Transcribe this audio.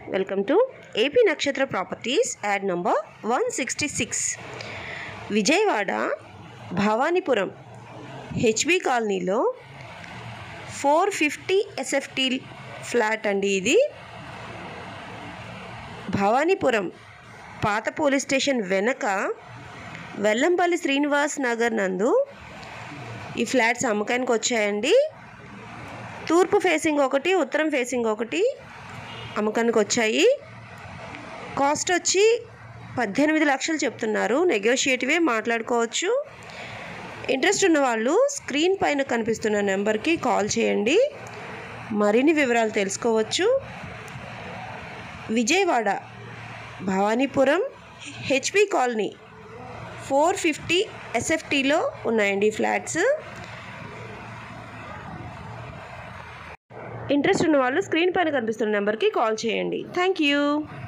welcome to AP Nakshatra properties ad number one sixty six Vijayawada Bhavanipuram HB కాలనీలో four fifty SFT flat అండి ఇది భవానీపురం పాత police station వెనక వెల్లంపల్లి శ్రీనివాస్ నగర్ నందు ఈ ఫ్లాట్స్ అమ్మకానికి వచ్చాయండి తూర్పు ఫేసింగ్ ఒకటి ఉత్తరం ఫేసింగ్ ఒకటి అమ్మకానికి వచ్చాయి కాస్ట్ వచ్చి పద్దెనిమిది లక్షలు చెప్తున్నారు నెగోషియేటివే మాట్లాడుకోవచ్చు ఇంట్రెస్ట్ ఉన్న వాళ్ళు స్క్రీన్ పైన కనిపిస్తున్న నెంబర్కి కాల్ చేయండి మరిన్ని వివరాలు తెలుసుకోవచ్చు Vijayawada Bhavanipuram HP colony four fifty ఎస్ఎఫ్టీలో ఉన్నాయండి ఈ ఫ్లాట్స్ ఇంట్రెస్ట్ ఉన్న వాళ్ళు స్క్రీన్ పైన కనిపిస్తున్న నెంబర్కి కాల్ చేయండి థ్యాంక్ యూ